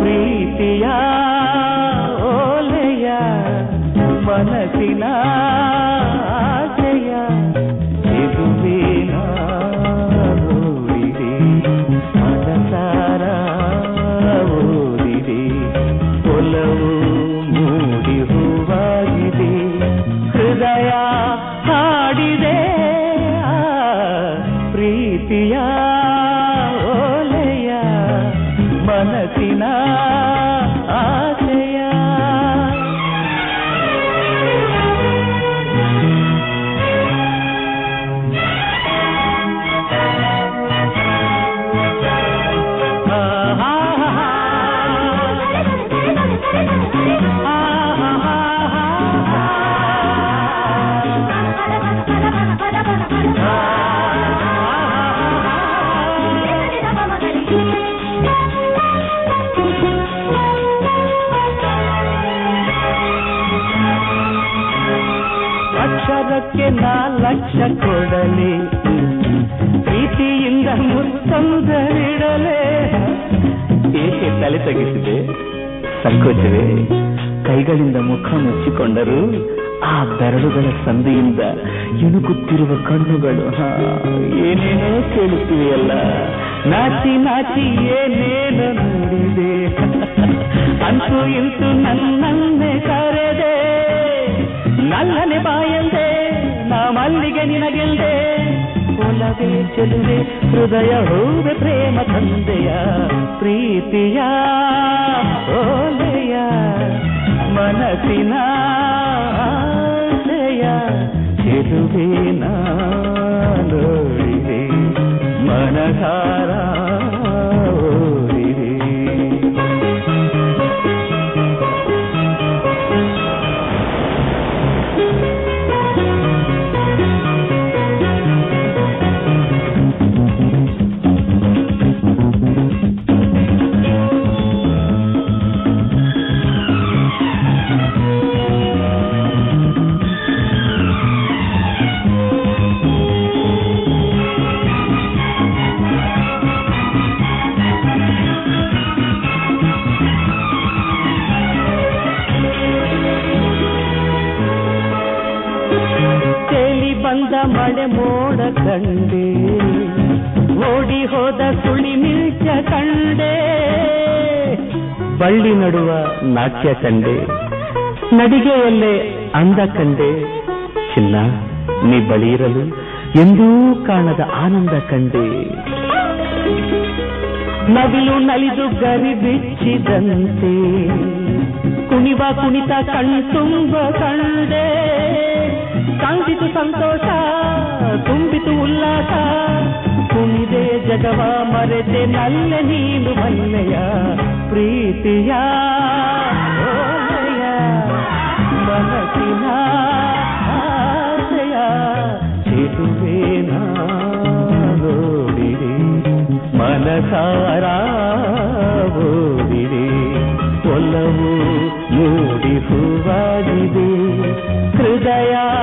ಪ್ರೀತಿಯ ಓಲೆಯ ಮನಸ್ಸಿನ ಆಸೆಯ ಇದುವೇನ ನೋಡಿದೆ ಮನಸಾರ ಓದಿದೆ ಒಲವು ಮೂಡಿ ಹೂವಾಗಿದೆ ಹೃದಯ ಹಾಡಿದೆ ಆ ಪ್ರೀತಿಯ ಓಲೆಯ ಮನಸ್ಸಿನ ಆಸೆಯ ಅಕ್ಷರಕ್ಕೆ ನಾ ಲಕ್ಷ ಕೊಡಲಿ ಪ್ರೀತಿಯಿಂದ ಮುತ್ತಂದರಿಡಲೇ ಏಕೆ ತಲೆ ತಗ್ಗಿಸಿದೆ ಸಂಕೋಚವೇ ಕೈಗಳಿಂದ ಮುಖ ಮುಚ್ಚಿಕೊಂಡರು ಆ ಬೆರಳುಗಳ ಸಂದಿಯಿಂದ ಇಣುಕುತ್ತಿರುವ ಕಣ್ಣುಗಳು ಹಾ, ಏನೇನೋ ಕೇಳುತ್ತಿವೆಯಲ್ಲ ನಾಚಿ ನಾಚಿ ಏನೇನೋ ನೋಡಿದೆ ಅಂತೂ ಇಂತೂ ನನ್ನನ್ನೇ ಕರೆದೆ ನಲ್ಲನೆ ಬಾಯಂದೆ ನಾ ಮಲ್ಲಿಗೆ ನಿನಗೆಲ್ದೆ ಒಲವೇ ಚೆಲುವೆ ಹೃದಯ ಹೂವೆ ಪ್ರೇಮ ತಂದೆಯ ಪ್ರೀತಿಯ ಓಲೆಯ ಮನಸ್ಸಿನ ಆಸೆಯ ಚೆಲುವೆ ನೋಡಿದೆ ಮನಸಾರ ಓದಿದೆ ತೇಲಿ ಬಂದ ಮಳೆ ಮೋಡ ಕಂಡೆ ಓಡಿ ಹೋದ ಸುಳಿ ಮಿಲ್ಚ ಕಂಡೆ ಬಳ್ಳಿ ನಡುವ ನಾಟ್ಯ ಕಂಡೆ ನಡಿಗೆಯಲ್ಲೇ ಅಂದ ಕಂಡೆ ಚಿನ್ನ ನೀ ಬಳಿಯಿರಲು ಎಂದೂ ಕಾಣದ ಆನಂದ ಕಂಡೆ ನವಿಲು ನಲಿದು ಗರಿ ಬಿಚ್ಚಿದಂತೆ ಕುಣಿವ ಕುಣಿತ ಕಣ್ತುಂಬ ಕಂಡೆ ಕಾಂತಿತು ಸಂತೋಷ ತುಂಬಿತು ಉಲ್ಲಾಸ ಕುಣಿದೆ ಜಗವ ಮರೆತೆ ನಲ್ಲ ನೀನು ಮಲ್ಲೆಯ ಪ್ರೀತಿಯ ಓಲೆಯ ಮನಸ್ಸಿನ ಆಸೆಯ ಚಿರುವೆ ನೋಡಿದೆ ಮನಸಾರ ಓದಿದೆ ಒಲವು ಮೂಡಿ ಹೂವಾಗಿದೆ ಹೃದಯ